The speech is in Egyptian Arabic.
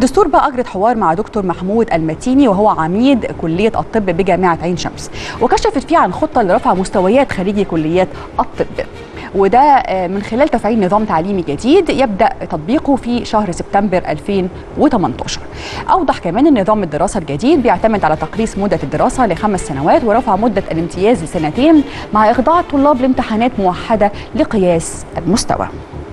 الدستور بقى اجرت حوار مع دكتور محمود المتيني وهو عميد كليه الطب بجامعه عين شمس وكشفت فيه عن خطه لرفع مستويات خريجي كليات الطب وده من خلال تفعيل نظام تعليمي جديد يبدا تطبيقه في شهر سبتمبر 2018 اوضح كمان ان نظام الدراسه الجديد بيعتمد على تقليص مده الدراسه لخمس سنوات ورفع مده الامتياز لسنتين مع اخضاع الطلاب لامتحانات موحده لقياس المستوى